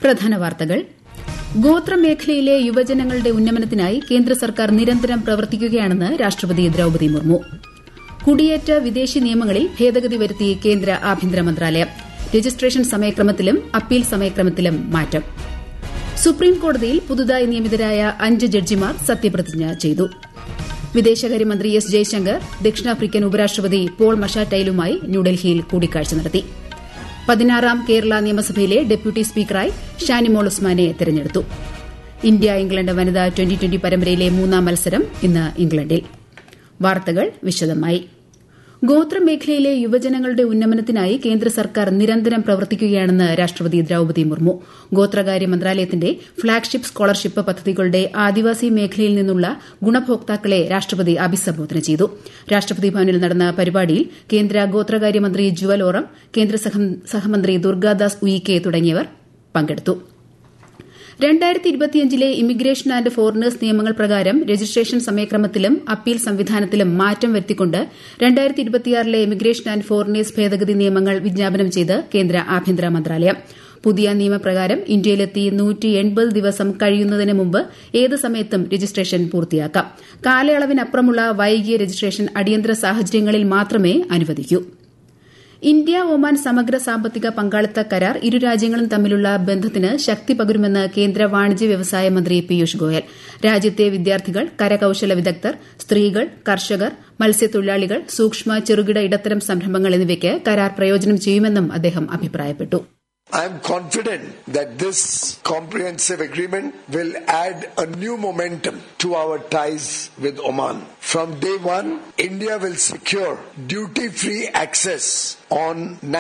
പ്രധാന വാർത്തകൾ ഗോത്രമേഖലയിലെ യുവജനങ്ങളുടെ ഉന്നമനത്തിനായി കേന്ദ്ര സർക്കാർ നിരന്തരം പ്രവർത്തിക്കുകയാണെന്ന് രാഷ്ട്രപതി ദ്രൌപദി മുർമു കുടിയേറ്റ വിദേശി നിയമങ്ങളിൽ ഭേദഗതി വരുത്തി കേന്ദ്ര ആഭ്യന്തര മന്ത്രാലയം രജിസ്ട്രേഷൻ സമയക്രമത്തിലും അപ്പീൽ സമയക്രമത്തിലും മാറ്റം സുപ്രീംകോടതിയിൽ പുതുതായി നിയമിതരായ അഞ്ച് ജഡ്ജിമാർ സത്യപ്രതിജ്ഞ ചെയ്തു വിദേശകാര്യമന്ത്രി എസ് ജയശങ്കർ ദക്ഷിണാഫ്രിക്കൻ ഉപരാഷ്ട്രപതി പോൾ മഷാറ്റൈലുമായി ന്യൂഡൽഹിയിൽ കൂടിക്കാഴ്ച നടത്തി പതിനാറാം കേരള നിയമസഭയിലെ ഡെപ്യൂട്ടി സ്പീക്കറായി ഷാനിമോൾ ഉസ്മാനെ തെരഞ്ഞെടുത്തു ഇന്ത്യ ഇംഗ്ലണ്ട് വനിതാ ട്വന്റി ട്വന്റി പരമ്പരയിലെ മൂന്നാം മത്സരം ഇന്ന് ഇംഗ്ലണ്ടിൽ വാർത്തകൾ വിശദമായി ഗോത്രമേഖലയിലെ യുവജനങ്ങളുടെ ഉന്നമനത്തിനായി കേന്ദ്ര സർക്കാർ നിരന്തരം പ്രവർത്തിക്കുകയാണെന്ന് രാഷ്ട്രപതി ദ്രൌപദി മുർമു ഗോത്രകാര്യ മന്ത്രാലയത്തിന്റെ ഫ്ളാഗ്ഷിപ്പ് സ്കോളർഷിപ്പ് പദ്ധതികളുടെ ആദിവാസി മേഖലയിൽ നിന്നുള്ള ഗുണഭോക്താക്കളെ രാഷ്ട്രപതി അഭിസംബോധന ചെയ്തു രാഷ്ട്രപതി ഭവനിൽ നടന്ന പരിപാടിയിൽ കേന്ദ്ര ഗോത്രകാര്യമന്ത്രി ജുവൽ ഓറം കേന്ദ്ര സഹമന്ത്രി ദുർഗാദാസ് ഉയിക്കെ തുടങ്ങിയവർ പങ്കെടുത്തു രണ്ടായിരത്തി ഇരുപത്തിയഞ്ചിലെ ഇമിഗ്രേഷൻ ആന്റ് ഫോറിനേഴ്സ് നിയമങ്ങൾ പ്രകാരം രജിസ്ട്രേഷൻ സമയക്രമത്തിലും അപ്പീൽ സംവിധാനത്തിലും മാറ്റം വരുത്തിക്കൊണ്ട് രണ്ടായിരത്തി ഇരുപത്തിയാറിലെ ഇമിഗ്രേഷൻ ആന്റ് ഫോറിനേഴ്സ് ഭേദഗതി നിയമങ്ങൾ വിജ്ഞാപനം ചെയ്ത് കേന്ദ്ര ആഭ്യന്തര മന്ത്രാലയം പുതിയ നിയമപ്രകാരം ഇന്ത്യയിലെത്തി നൂറ്റി എൺപത് ദിവസം കഴിയുന്നതിന് മുമ്പ് ഏത് സമയത്തും രജിസ്ട്രേഷൻ പൂർത്തിയാക്കാം കാലയളവിനപ്പുറമുള്ള വൈകിയ രജിസ്ട്രേഷൻ അടിയന്തര സാഹചര്യങ്ങളിൽ മാത്രമേ അനുവദിക്കൂ ഇന്ത്യ ഒമാൻ സമഗ്ര സാമ്പത്തിക പങ്കാളിത്ത കരാർ ഇരു രാജ്യങ്ങളും തമ്മിലുള്ള ബന്ധത്തിന് ശക്തി പകരുമെന്ന് കേന്ദ്ര വാണിജ്യ വ്യവസായ മന്ത്രി പീയൂഷ് ഗോയൽ രാജ്യത്തെ വിദ്യാർത്ഥികൾ കരകൌശല വിദഗ്ധർ സ്ത്രീകൾ കർഷകർ മത്സ്യത്തൊഴിലാളികൾ സൂക്ഷ്മ ചെറുകിട ഇടത്തരം സംരംഭങ്ങൾ എന്നിവയ്ക്ക് കരാർ പ്രയോജനം ചെയ്യുമെന്നും അദ്ദേഹം അഭിപ്രായപ്പെട്ടു I am confident that this comprehensive agreement will add a new momentum to our ties with Oman. From day one, India will secure duty free access on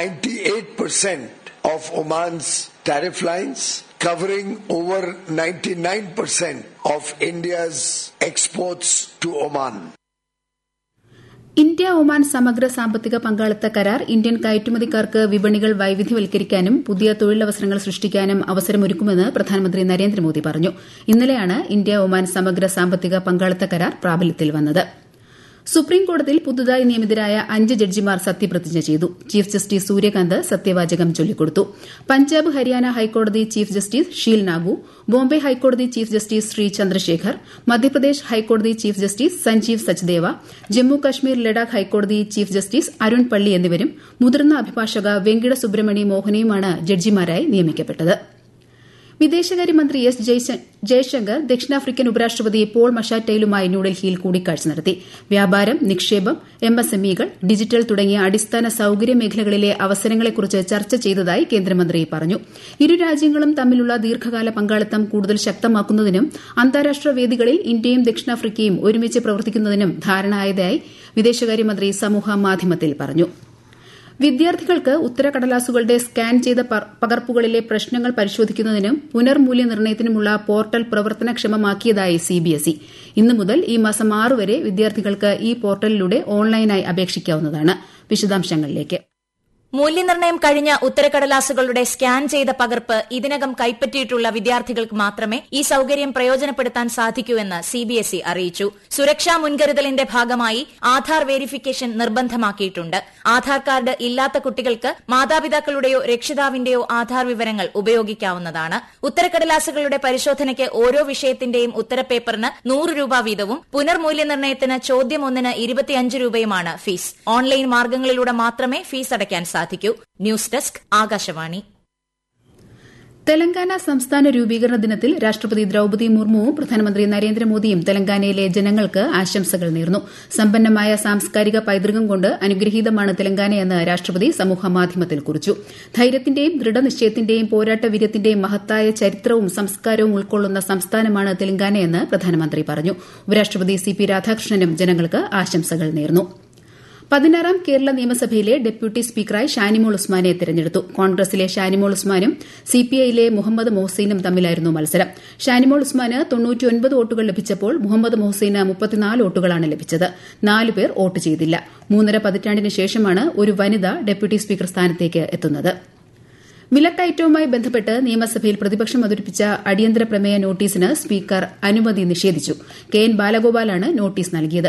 98% of Oman's tariff lines, covering over 99% of India's exports to Oman. India Oman സമഗ്ര സാമ്പത്തിക പങ്കാളിത്ത കരാർ Indian കയറ്റുമതിക്കാർക്ക് വിപണികൾ വൈവിധ്യവൽക്കരിക്കാനും പുതിയ തൊഴിലവസരങ്ങൾ സൃഷ്ടിക്കാനും അവസരമൊരുക്കുമെന്ന് പ്രധാനമന്ത്രി നരേന്ദ്രമോദി പറഞ്ഞു ഇന്നലെയാണ് ഇന്ത്യ ഒമാൻ സമഗ്ര സാമ്പത്തിക പങ്കാളിത്ത കരാർ പ്രാബല്യത്തിൽ വന്നത് സുപ്രീംകോടതിയിൽ പുതുതായി നിയമിതരായ അഞ്ച് ജഡ്ജിമാർ സത്യപ്രതിജ്ഞ ചെയ്തു ചീഫ് ജസ്റ്റിസ് സൂര്യകാന്ത് സത്യവാചകം ചൊല്ലിക്കൊടുത്തു പഞ്ചാബ് ഹരിയാന ഹൈക്കോടതി ചീഫ് ജസ്റ്റിസ് ഷീൽ നാഗു ബോംബെ ഹൈക്കോടതി ചീഫ് ജസ്റ്റിസ് ശ്രീ ചന്ദ്രശേഖർ മധ്യപ്രദേശ് ഹൈക്കോടതി ചീഫ് ജസ്റ്റിസ് സഞ്ജീവ് സച്ദേവ ജമ്മു കശ്മീർ ലഡാക്ക് ഹൈക്കോടതി ചീഫ് ജസ്റ്റിസ് അരുൺ പള്ളി എന്നിവരും മുതിർന്ന അഭിഭാഷക വെങ്കിട സുബ്രഹ്മണി മോഹനയുമാണ് ജഡ്ജിമാരായി നിയമിക്കപ്പെട്ടത് വിദേശകാര്യമന്ത്രി എസ് ജയശങ്കർ ദക്ഷിണാഫ്രിക്കൻ ഉപരാഷ്ട്രപതി പോൾ മഷാറ്റൈലുമായി ന്യൂഡൽഹിയിൽ കൂടിക്കാഴ്ച നടത്തി വ്യാപാരം നിക്ഷേപം എംഎസ്എംഇകൾ ഡിജിറ്റൽ തുടങ്ങിയ അടിസ്ഥാന സൌകര്യ മേഖലകളിലെ അവസരങ്ങളെക്കുറിച്ച് ചർച്ച ചെയ്തതായി കേന്ദ്രമന്ത്രി പറഞ്ഞു ഇരു രാജ്യങ്ങളും തമ്മിലുള്ള ദീർഘകാല പങ്കാളിത്തം കൂടുതൽ ശക്തമാക്കുന്നതിനും അന്താരാഷ്ട്ര വേദികളിൽ ഇന്ത്യയും ദക്ഷിണാഫ്രിക്കയും ഒരുമിച്ച് പ്രവർത്തിക്കുന്നതിനും ധാരണയായതായി വിദേശകാര്യമന്ത്രി സമൂഹ മാധ്യമത്തിൽ പറഞ്ഞു വിദ്യാർത്ഥികൾക്ക് ഉത്തരക്കടലാസുകളുടെ സ്കാൻ ചെയ്ത പകർപ്പുകളിലെ പ്രശ്നങ്ങൾ പരിശോധിക്കുന്നതിനും പുനർമൂല്യനിർണ്ണയത്തിനുമുള്ള പോർട്ടൽ പ്രവർത്തനക്ഷമമാക്കിയതായി സിബിഎസ്ഇ ഇന്നു മുതൽ ഈ മാസം ആറ് വരെ വിദ്യാർത്ഥികൾക്ക് ഈ പോർട്ടലിലൂടെ ഓൺലൈനായി അപേക്ഷിക്കാവുന്നതാണ് വിശദാംശങ്ങളിലേക്ക് മൂല്യനിർണ്ണയം കഴിഞ്ഞ ഉത്തരക്കടലാസുകളുടെ സ്കാൻ ചെയ്ത പകർപ്പ് ഇതിനകം കൈപ്പറ്റിയിട്ടുള്ള വിദ്യാർത്ഥികൾക്ക് മാത്രമേ ഈ സൌകര്യം പ്രയോജനപ്പെടുത്താൻ സാധിക്കൂ എന്ന് സിബിഎസ്ഇ അറിയിച്ചു സുരക്ഷാ മുൻകരുതലിന്റെ ഭാഗമായി ആധാർ വെരിഫിക്കേഷൻ നിർബന്ധമാക്കിയിട്ടുണ്ട് ആധാർ കാർഡ് ഇല്ലാത്ത കുട്ടികൾക്ക് മാതാപിതാക്കളുടെയോ രക്ഷിതാവിന്റെയോ ആധാർ വിവരങ്ങൾ ഉപയോഗിക്കാവുന്നതാണ് ഉത്തരക്കടലാസുകളുടെ പരിശോധനയ്ക്ക് ഓരോ വിഷയത്തിന്റെയും ഉത്തരപേപ്പറിന് നൂറ് രൂപ വീതവും പുനർമൂല്യനിർണ്ണയത്തിന് ചോദ്യം ഒന്നിന് ഇരുപത്തിയഞ്ച് രൂപയുമാണ് ഫീസ് ഓൺലൈൻ മാർഗ്ഗങ്ങളിലൂടെ മാത്രമേ ഫീസ് അടയ്ക്കാൻ സാധിക്കൂ ന്യൂസ് ഡെസ്ക് ആകാശവാണി തെലങ്കാന സംസ്ഥാന രൂപീകരണ ദിനത്തിൽ രാഷ്ട്രപതി ദ്രൌപദി മുർമുവും പ്രധാനമന്ത്രി നരേന്ദ്രമോദിയും തെലങ്കാനയിലെ ജനങ്ങൾക്ക് ആശംസകൾ നേർന്നു സമ്പന്നമായ സാംസ്കാരിക പൈതൃകം കൊണ്ട് അനുഗ്രഹീതമാണ് തെലങ്കാനയെന്ന് രാഷ്ട്രപതി സമൂഹമാധ്യമത്തിൽ കുറിച്ചു ധൈര്യത്തിന്റെയും ദൃഢനിശ്ചയത്തിന്റെയും പോരാട്ടവീര്യത്തിന്റെയും മഹത്തായ ചരിത്രവും സംസ്കാരവും ഉൾക്കൊള്ളുന്ന സംസ്ഥാനമാണ് തെലങ്കാനയെന്ന് പ്രധാനമന്ത്രി പറഞ്ഞു ഉപരാഷ്ട്രപതി സി പി രാധാകൃഷ്ണനും ജനങ്ങൾക്ക് ആശംസകൾ നേർന്നു പതിനാറാം കേരള നിയമസഭയിലെ ഡെപ്യൂട്ടി സ്പീക്കറായി ഷാനിമോൾ ഉസ്മാനെ തെരഞ്ഞെടുത്തു കോൺഗ്രസിലെ ഷാനിമോൾ ഉസ്മാനും സിപിഐയിലെ മുഹമ്മദ് മൊഹസീനും തമ്മിലായിരുന്നു മത്സരം ഷാനിമോൾ ഉസ്മാന് വോട്ടുകൾ ലഭിച്ചപ്പോൾ മുഹമ്മദ് മൊഹസീന് മുപ്പത്തിനാല് വോട്ടുകളാണ് ലഭിച്ചത് നാല് പേർ വോട്ട് ചെയ്തില്ല മൂന്നര പതിറ്റാണ്ടിന് ശേഷമാണ് ഒരു വനിത ഡെപ്യൂട്ടി സ്പീക്കർ സ്ഥാനത്തേക്ക് എത്തുന്നത് വിലക്കയറ്റവുമായി ബന്ധപ്പെട്ട് നിയമസഭയിൽ പ്രതിപക്ഷം അവതരിപ്പിച്ച അടിയന്തര പ്രമേയ നോട്ടീസിന് സ്പീക്കർ അനുമതി നിഷേധിച്ചു കെ എൻ ബാലഗോപാലാണ് നോട്ടീസ് നൽകിയത്